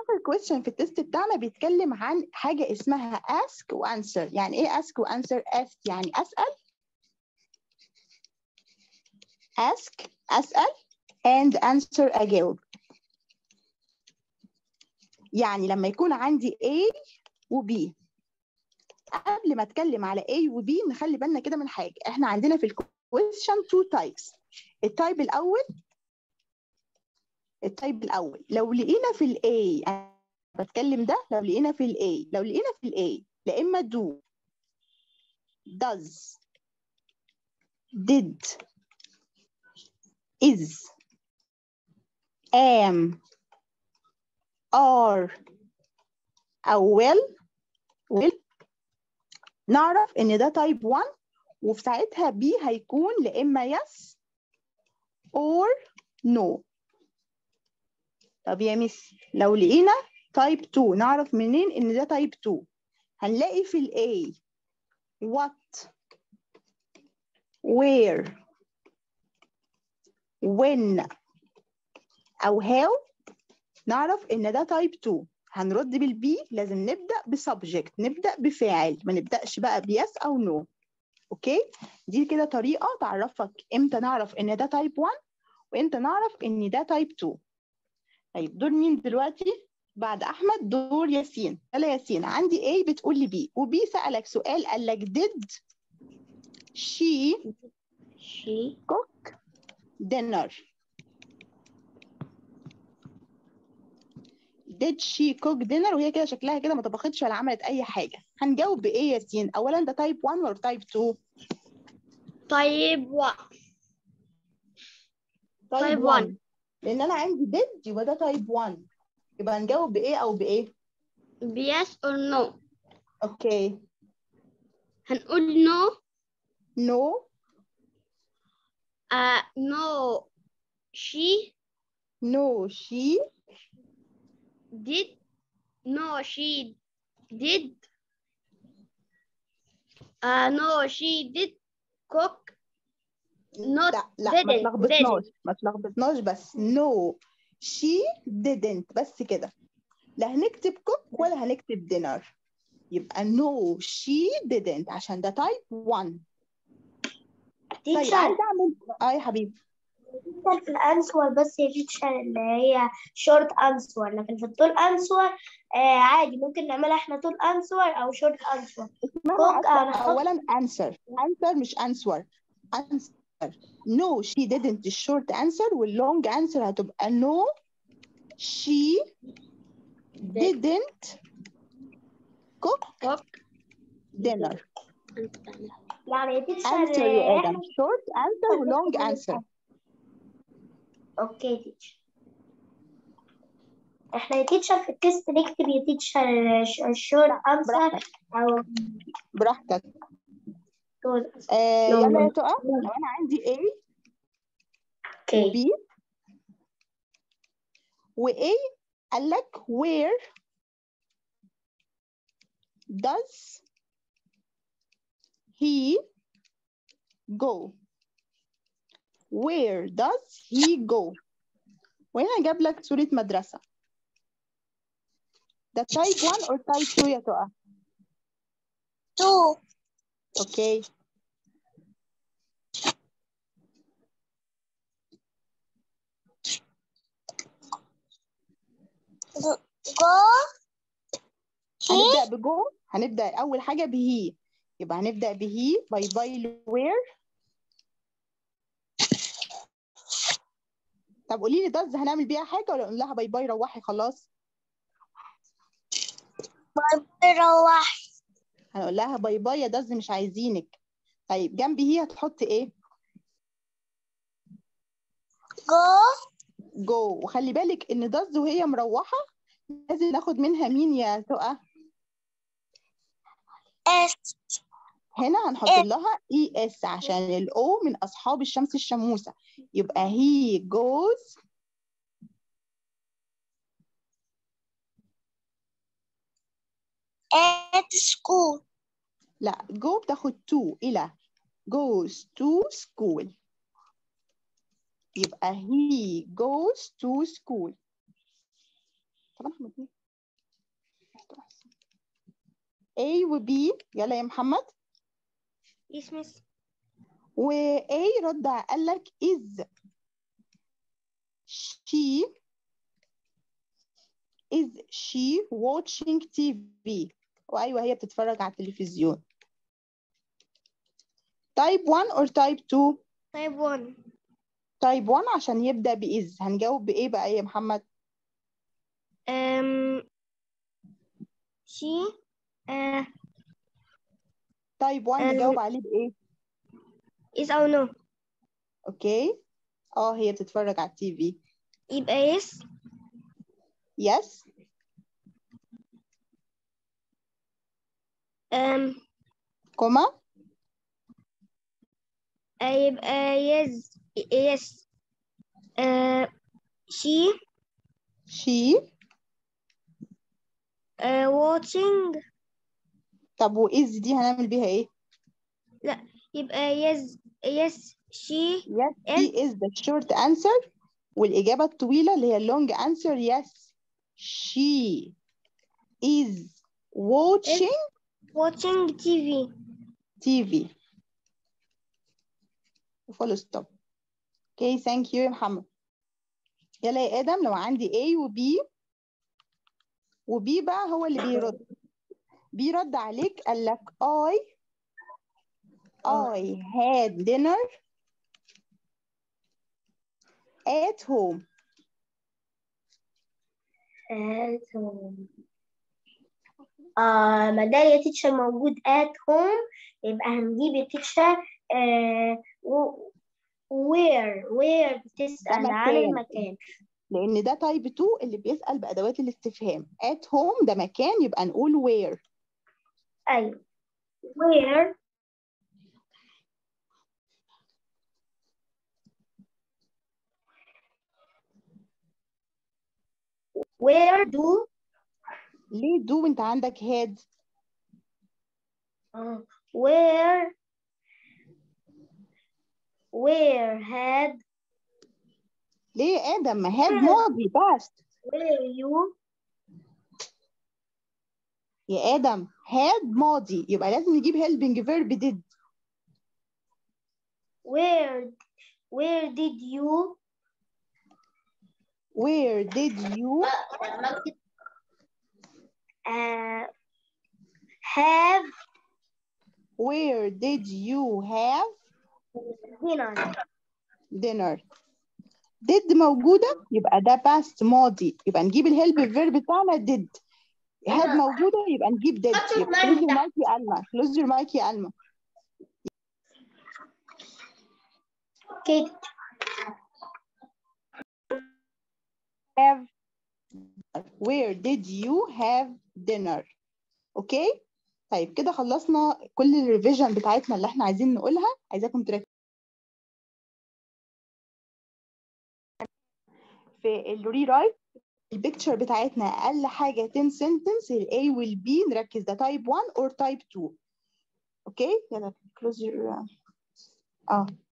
البروبر كويستشن في التست بتاعنا بيتكلم عن حاجه اسمها ask وانسر يعني ايه ask وانسر ask يعني اسال ask اسال and answer اجاوب يعني لما يكون عندي A و B قبل ما اتكلم على A و B نخلي بالنا كده من حاجه احنا عندنا في الكويستشن two types التايب الاول التايب الاول لو لقينا في الاي انا بتكلم ده لو لقينا في الاي لو لقينا في الاي لا اما do does did is am are او will will نعرف ان ده تايب 1 وفي ساعتها بي هيكون لا اما yes or no طب يا مس لو لقينا تايب 2 نعرف منين ان ده تايب 2 هنلاقي في الاي what where when او how نعرف ان ده تايب 2 هنرد بالبي لازم نبدا بسبجكت نبدا بفاعل ما نبداش بقى بيس او نو no. اوكي دي كده طريقه تعرفك امتى نعرف ان ده تايب 1 وامتى نعرف ان ده تايب 2 طيب دور مين دلوقتي بعد احمد دور ياسين يلا ياسين عندي A بتقول لي B وبي سالك سؤال قال لك did she she cook dinner did she cook dinner وهي كده شكلها كده ما طبختش ولا عملت اي حاجه هنجاوب بايه ياسين اولا ده تايب 1 ولا تايب 2 طيب و تايب طيب 1 1. لان انا عندي did يبقى ده تايب 1 يبقى هنجاوب بايه او بايه yes or no اوكي هنقول no no uh, no she no she did no she did uh, no she did cook not لا لا ما didn't تلخبطناش ما تلخبطناش بس no she didn't بس كده لا هنكتب cook ولا هنكتب dinner يبقى no she didn't عشان ده تايب 1 طيب تيتشر عايزه اعمل اه يا حبيبي تيتشر في الانسور بس يا تيتشر اللي هي شورت انسور لكن في الطول انسور آه عادي ممكن نعملها احنا طول انسور او شورت انسور اسمها cook عارفة أنا هحط- اولا answer answer مش answer answer no she didn't الشورت answer واللونج answer هتبقى no she didn't cook cook dinner يعني يا تيتشر answer آه، يا احنا ادم short answer ولونج answer اوكي تيتشر احنا يا تيتشر في التست نكتب يا تيتشر الشورت انسر براحتك او براحتك طول آه لونج يلا يا تقى لو انا عندي A اوكي B و A قال لك where does he go where does he go وهنا جاب لك صورة مدرسة ده تايب 1 or تايب 2 يا تقى تو اوكي جو هنبدأ بجو هنبدأ أول حاجة بهي يبقى هنبدأ بهي باي باي وير طب قولي لي داز هنعمل بيها حاجة ولا نقول لها باي باي روحي خلاص روح هنقول لها باي باي يا داز مش عايزينك طيب جنب هي هتحط ايه جو جو وخلي بالك ان داز وهي مروحة لازم ناخد منها مين يا تقى اس هنا هنحط إيه. لها اي اس عشان الاو من اصحاب الشمس الشموسة يبقى he goes at school لا go بتاخد to إلى goes to school يبقى he goes to school طبعا احنا A و B يلا يا محمد Yes, miss. و A رد قال لك is she is she watching TV وايوه هي بتتفرج على التلفزيون type 1 or type 2 Type 1. type 1 عشان يبدأ بإز هنجاوب بإيه بقى يا محمد Um, she uh, type 1 أم. نجاوب عليه بإيه is أو no اوكي اه هي بتتفرج على التي في يبقى yes يس um, كوما يبقى yes yes uh, she she uh, watching طب وإز دي هنعمل بيها إيه يبقى yes yes she yes he is the short answer والإجابة الطويلة اللي هي long answer yes she is watching watching TV TV full stop okay thank you يا محمد يلا يا آدم لو عندي A و B و B بقى هو اللي بيرد بيرد عليك قال لك I I had dinner at home at home آه ما ده يا تيتشر موجود at home يبقى هنجيب يا تيتشر آه و- where where بتسأل عن مكان. المكان لأن ده تايب 2 اللي بيسأل بأدوات الاستفهام at home ده مكان يبقى نقول where أيوة where where do ليه do وانت عندك had آه، where where had ليه يا آدم ما had Hmm. ماضي past where you يا آدم had ماضي يبقى لازم نجيب helping verb did where where did you where did you uh, have where did you have dinner dinner did موجودة يبقى ده past ماضي يبقى نجيب الهيلب verb بتاعنا did had موجودة يبقى نجيب did يبقى close your mic يا ألما close your mic يا ألما okay have where did you have dinner اوكي طيب كده خلصنا كل الريفيجن بتاعتنا اللي احنا عايزين نقولها عايزاكم تركزوا في الري رايت البيكتشر بتاعتنا اقل حاجه 10 سنتنس الاي والبي نركز ده تايب 1 اور تايب 2 اوكي يلا close your اه